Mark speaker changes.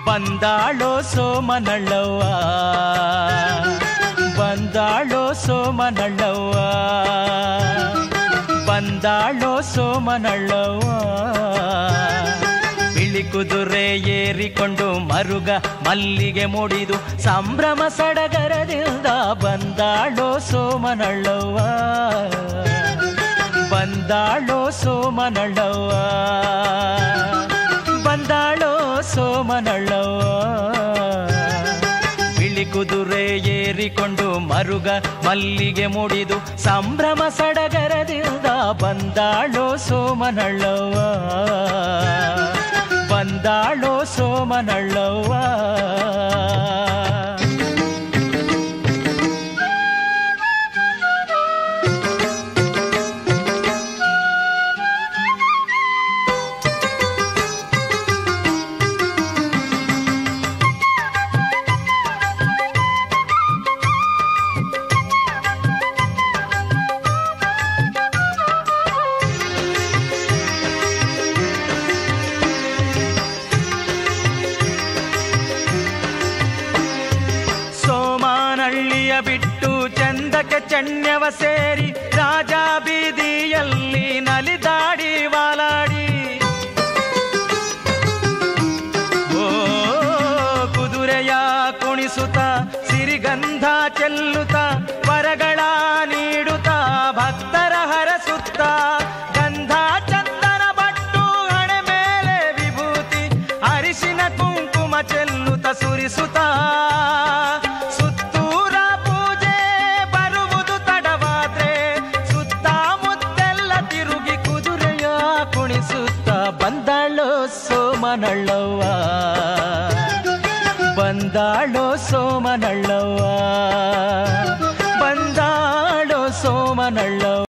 Speaker 1: ಬಂದಾಳೋ ಸೋಮನಳ್ಳವ್ವ ಬಂದಾಳೋ ಸೋಮನಳ್ಳವ್ವ ಬಂದಾಳೋ ಸೋಮನಳ್ಳವ್ವ ಬಿಳಿ ಕುದುರೆ ಏರಿಕೊಂಡು ಮರುಗ ಮಲ್ಲಿಗೆ ಮುಡಿದು ಸಂಭ್ರಮ ಸಡಗರದಿಂದ ಬಂದಾಳೋ ಸೋಮನಳ್ಳವ್ವ ಬಂದಾಳೋ ಸೋಮನಳ್ಳವ್ವ ಬಂದಾಳೋ ಸೋಮನಳ್ಳವ್ವ ಬಿಳಿ ಕುದುರೆ ಏರಿಕೊಂಡು ಮರುಗ ಮಲ್ಲಿಗೆ ಮುಡಿದು ಸಂಭ್ರಮ ಸಡಗರದಿಂದ ಬಂದಾಳೋ ಸೋಮನಳ್ಳವ್ವ ಬಂದಾಳೋ ಸೋಮನಳ್ಳವ್ವ ಸೋಮಾನಹಳ್ಳಿಯ ಬಿಟ್ಟು ಚಂದಕ್ಕೆ ಚಣ್ಯವ ಸೇರಿ ರಾಜ ಬೀದಿಯಲ್ಲಿ ನಲಿದಾಡಿ ವಾಲಾಡಿ ಓ ಕುದುರೆಯ ಕುಣಿಸುತ್ತ ಸಿರಿಗಂಧ ಚೆಲ್ಲುತ್ತ ವರಗಳ ನೀಡುತ್ತ ಭಕ್ತರ ಹರಸುತ್ತ ಗಂಧ ಚಂದನ ಬಟ್ಟು ಹಣೆ ಮೇಲೆ ವಿಭೂತಿ ಅರಿಶಿನ ಕುಂಕುಮ ಚೆಲ್ಲುತ್ತ ಸುರಿಸುತ್ತ ಸುತ್ತೂರ ಪೂಜೆ ಬರುವುದು ತಡವಾದ್ರೆ ಸುತ್ತಮುತ್ತೆಲ್ಲ ತಿರುಗಿ ಕುದುರೆಯ ಕುಣಿಸುತ್ತ ಬಂದಾಳೋ ಸೋಮನಳ್ಳವ್ವ ಬಂದಾಳೋ ಸೋಮನಳ್ಳವ್ವ ಬಂದಾಳೋ ಸೋಮನಳ್ಳವ್ವ